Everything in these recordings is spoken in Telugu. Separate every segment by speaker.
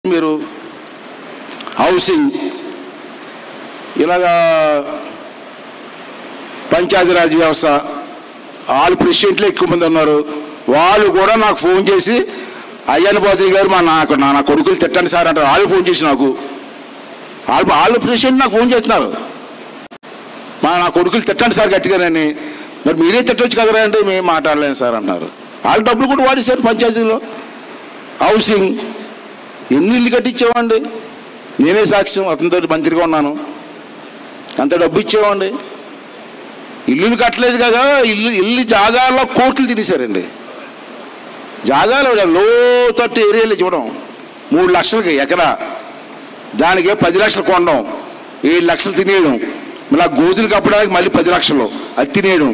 Speaker 1: మీరు హౌసింగ్ ఇలాగా పంచాయతీరాజ్ వ్యవస్థ వాళ్ళు ప్రెసిడెంట్లు ఎక్కువ మంది ఉన్నారు వాళ్ళు కూడా నాకు ఫోన్ చేసి అయ్యన్న పోతి గారు మా నాకు నా నా కొడుకులు తిట్టండి సార్ అంటారు వాళ్ళు ఫోన్ చేసి నాకు వాళ్ళు వాళ్ళు ప్రెసిడెంట్ నాకు ఫోన్ చేస్తున్నారు మా నా కొడుకులు తిట్టండి సార్ గట్టిగానని మరి మీరే తిట్టొచ్చు కదరా అంటే మేము మాట్లాడలేము సార్ అన్నారు వాళ్ళు డబ్బులు కూడా వాడేశారు పంచాయతీలో హౌసింగ్ ఎన్ని ఇల్లు కట్టించేవాడి నేనే సాక్ష్యం అతనితో మంత్రిగా ఉన్నాను అంత డబ్బు ఇచ్చేవాడి ఇల్లులు కట్టలేదు కదా ఇల్లు ఇల్లు జాగాల్లో కోట్లు తినేశారండి జాగాలు లోతట్టు ఏరియాలు ఇవ్వడం మూడు లక్షలకి ఎకరా దానికే పది లక్షలు కొనడం ఏడు లక్షలు తినేయడం మళ్ళీ ఆ గోజులు కప్పడానికి మళ్ళీ పది లక్షలు అది తినేయడం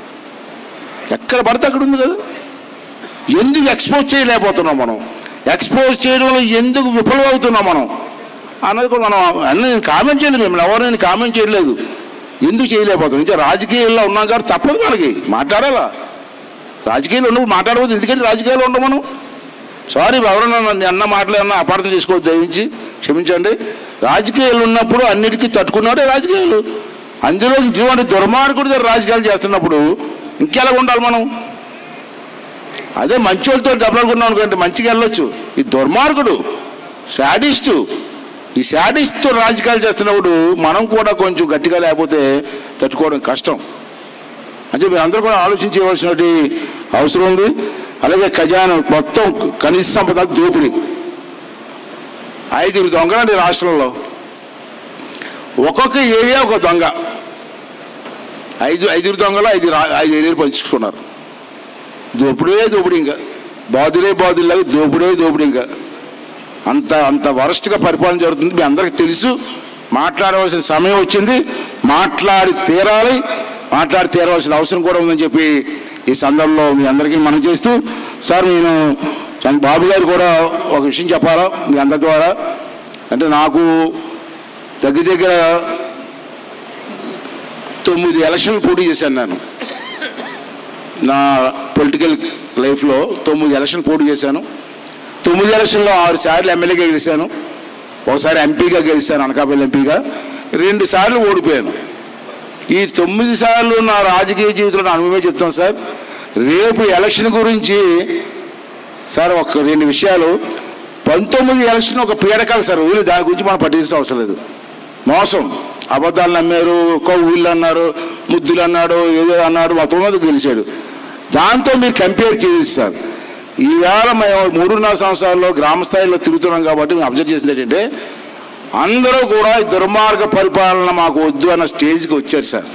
Speaker 1: ఎక్కడ పడితే అక్కడ ఉంది కదా ఎందుకు ఎక్స్పోజ్ చేయలేకపోతున్నాం మనం ఎక్స్పోజ్ చేయడంలో ఎందుకు విఫలమవుతున్నాం మనం అన్నది కూడా మనం అన్న నేను కామెంట్ చేయలేదు మిమ్మల్ని ఎవరు నేను కామెంట్ చేయలేదు ఎందుకు చేయలేకపోతున్నాం ఇంకా రాజకీయాల్లో ఉన్నాం కాబట్టి తప్పదు మనకి మాట్లాడాలా రాజకీయాలు ఉన్నప్పుడు మాట్లాడవద్దు ఎందుకంటే రాజకీయాలు ఉండవు మనం సారీ ఎవరన్నా నన్ను అన్న మాటలు అన్న అపార్థం చేసుకోవద్దు దయించి క్షమించండి రాజకీయాలు ఉన్నప్పుడు అన్నిటికీ తట్టుకున్నాడే రాజకీయాలు అందులో ఇటువంటి దుర్మార్గుడి దగ్గర రాజకీయాలు చేస్తున్నప్పుడు ఇంకెలా ఉండాలి మనం అదే మంచి వాళ్ళతో దెబ్బలాడుకున్నాం అనుకోండి మంచిగా వెళ్ళొచ్చు ఈ దుర్మార్గుడు శాడిస్టు ఈ శాడిస్ట్తో రాజకీయాలు చేస్తున్నప్పుడు మనం కూడా కొంచెం గట్టిగా లేకపోతే తట్టుకోవడం కష్టం అంటే మీరు అందరూ కూడా ఆలోచించవలసిన అవసరం ఉంది అలాగే ఖజానా మొత్తం కనీస సంపద దోపిడీ ఐదుగురు దొంగలండి రాష్ట్రంలో ఒక్కొక్క ఏరియా ఒక దొంగ ఐదు ఐదుగురు దొంగలు ఐదు రా- ఐదు ఏరియాలు పంచుకున్నారు దోపిడే దోపిడీ ఇంకా బాదులే బాదులాగా దోపిడే దోపిడీ ఇంకా అంత అంత వరస్ట్గా పరిపాలన జరుగుతుంది మీ అందరికీ తెలుసు మాట్లాడవలసిన సమయం వచ్చింది మాట్లాడి తీరాలి మాట్లాడి తీరవలసిన అవసరం కూడా ఉందని చెప్పి ఈ సందర్భంలో మీ అందరికీ మనం చేస్తూ సార్ నేను చంద్ర బాబు గారు కూడా ఒక విషయం చెప్పాలా మీ అందరి ద్వారా అంటే నాకు దగ్గర దగ్గర తొమ్మిది ఎలక్షన్లు పోటీ చేశాను నేను నా పొలిటికల్ లైఫ్లో తొమ్మిది ఎలక్షన్ పోటీ చేశాను తొమ్మిది ఎలక్షన్లో ఆరు సార్లు ఎమ్మెల్యేగా గెలిచాను ఒకసారి ఎంపీగా గెలిచాను అనకాపల్లి ఎంపీగా రెండు సార్లు ఓడిపోయాను ఈ తొమ్మిది సార్లు నా రాజకీయ జీవితంలో నా అనుభవమే చెప్తాను సార్ రేపు ఎలక్షన్ గురించి సార్ ఒక రెండు విషయాలు పంతొమ్మిది ఎలక్షన్ ఒక పీడకాలు సార్ వీళ్ళు దాని గురించి మనం పట్టించిన అవసరం లేదు మోసం అబద్ధాలు నమ్మారు కౌవిళ్ళు అన్నారు ముద్దులు అన్నాడు ఏదో అన్నాడు మొత్తం మీద గెలిచాడు దాంతో మీరు కంపేర్ చేసి సార్ ఈవేళ మేము మూడున్నర సంవత్సరాల్లో గ్రామ స్థాయిలో తిరుగుతున్నాం కాబట్టి మేము అబ్జర్వ్ చేసింది ఏంటంటే అందరూ కూడా ఈ దుర్మార్గ పరిపాలన మాకు వద్దు అన్న స్టేజ్కి వచ్చారు సార్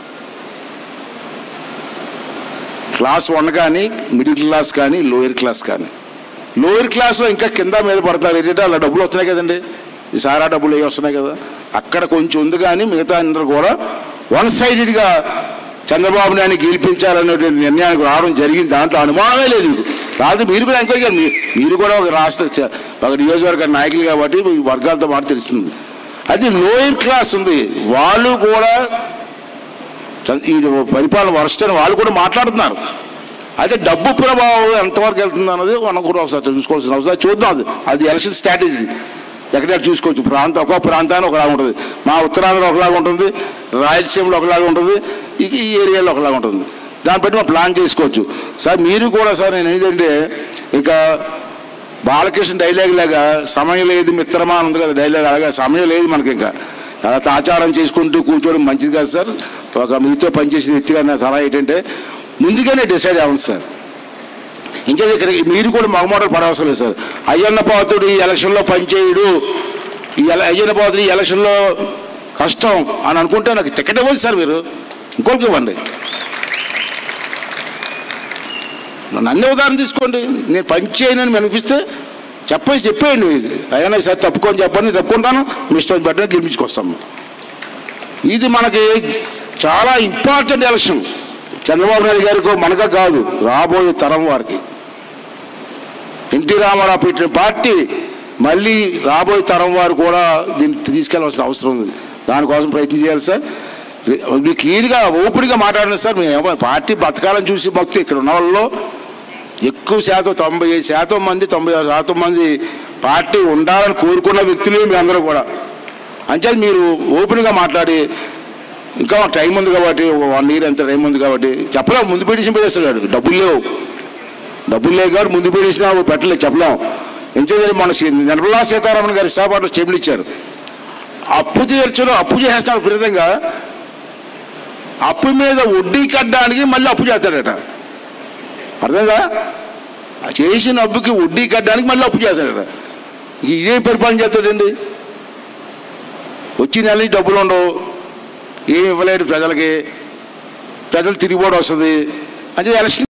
Speaker 1: క్లాస్ వన్ కానీ మిడిల్ క్లాస్ కానీ లోయర్ క్లాస్ కానీ లోయర్ క్లాస్లో ఇంకా కింద మీద పడతారు ఏంటంటే అలా డబ్బులు వస్తున్నాయి కదండి ఈ సారా డబ్బులు ఏ వస్తున్నాయి కదా అక్కడ కొంచెం ఉంది కానీ మిగతా అందరూ కూడా వన్ సైడెడ్గా చంద్రబాబు నాయుడు గెలిపించాలనేటువంటి నిర్ణయానికి రావడం జరిగింది దాంట్లో అనుమానమే లేదు మీకు కాదు మీరు కూడా ఎంక్వైరీ చేయాలి. మీ- మీరు కూడా ఒక రాష్ట్ర చ- ఒక నియోజకవర్గ నాయకులు కాబట్టి మీ వర్గాలతో మాట తెలుస్తుంది అది లోయర్ క్లాస్ ఉంది వాళ్ళు కూడా చ- ఈ పరిపాలన వరస్ట్ అని వాళ్ళు కూడా మాట్లాడుతున్నారు అయితే డబ్బు ప్రభావం ఎంతవరకు వెళ్తుంది అన్నది మనం కూడా ఒకసారి చూసుకోవాల్సిన అవసరం చూద్దాం అది అది ఎలక్షన్ స్ట్రాటజీ ఎక్కడైనా చూసుకోవచ్చు ప్రాంతం ఒక్కో ప్రాంతాన్ని ఒకలాగా ఉంటుంది మా ఉత్తరాంధ్ర ఒకలాగా ఉంటుంది రాయలసీమలో ఒకలాగా ఉంటుంది ఇక ఈ ఏరియాలో ఒకలాగా ఉంటుంది దాన్ని బట్టి మనం ప్లాన్ చేసుకోవచ్చు సార్ మీరు కూడా సార్ నేను ఏంటంటే ఇక బాలకృష్ణ డైలాగ్ లాగా సమయం లేదు మిత్రమా అని ఉంది కదా డైలాగ్ అలాగా సమయం లేదు మనకి ఇంకా అలా ఆచారం చేసుకుంటూ కూర్చోవడం మంచిది కాదు సార్ ఒక మీతో పనిచేసిన వ్యక్తిగా నా సలహా ఏంటంటే ముందుగానే డిసైడ్ అవ్వండి సార్ ఇంకా ఇక్కడ మీరు కూడా మగమాటలు పడవసరం లేదు సార్ అయ్యన్న పాతుడు ఈ ఎలక్షన్లో పనిచేయడు ఈ ఎల- అయ్యన్న పాతుడు ఈ ఎలక్షన్లో కష్టం అని అనుకుంటే నాకు టికెట్ ఇవ్వండి సార్ మీరు ఇంకొకరికి ఇవ్వండి నన్నే ఉదాహరణ తీసుకోండి నేను పని చేయనని అనిపిస్తే చెప్పేసి చెప్పేయండి అయ్యా సార్ తప్పుకొని చెప్పండి నేను తప్పుకుంటాను మీ ఇష్టం బట్టి గెలిపించుకొస్తాము ఇది మనకి చాలా ఇంపార్టెంట్ ఎలక్షన్ చంద్రబాబు నాయుడు గారికి మనక కాదు రాబోయే తరం వారికి ఎన్టీ రామారావు పెట్టిన పార్టీ మళ్ళీ రాబోయే తరం వారు కూడా దీన్ని తీసుకెళ్లాల్సిన అవసరం ఉంది దానికోసం ప్రయత్నం చేయాలి సార్ మీరు క్లియర్గా ఓపెన్గా మాట్లాడండి సార్ మేము ఏమో పార్టీ బతకాలని చూసి భక్తి ఇక్కడ ఉన్న వాళ్ళలో ఎక్కువ శాతం తొంభై ఐదు శాతం మంది తొంభై ఆరు శాతం మంది పార్టీ ఉండాలని కోరుకున్న వ్యక్తులే మీ అందరూ కూడా అంచేది మీరు ఓపెన్గా మాట్లాడి ఇంకా టైం ఉంది కాబట్టి ఒక వన్ ఇయర్ ఎంత టైం ఉంది కాబట్టి చెప్పలేం ముందు పిటిషన్ పెట్టేస్తాడు డబ్బులు లేవు డబ్బులు లేవు కాబట్టి ముందు పిటిషన్ పెట్టలేదు చెప్పలేం ఎంచేది మన శ్రీ నిర్మలా సీతారామన్ గారు విశాఖపట్నం స్టేబుల్ ఇచ్చారు అప్పు తీర్చడం అప్పు చేస్తాడు విపరీతంగా అప్పు మీద వడ్డీ కట్టడానికి మళ్ళీ అప్పు చేస్తాడట అర్థంగా ఆ చేసిన అప్పుకి వడ్డీ కట్టడానికి మళ్ళీ అప్పు చేస్తాడట ఇదేం పరిపాలన చేస్తాడండి వచ్చి నెల నుంచి డబ్బులు ఉండవు ఏమి ఇవ్వలేడు ప్రజలకి ప్రజలు తిరిగిపోవడం వస్తుంది అంటే ఎలక్షన్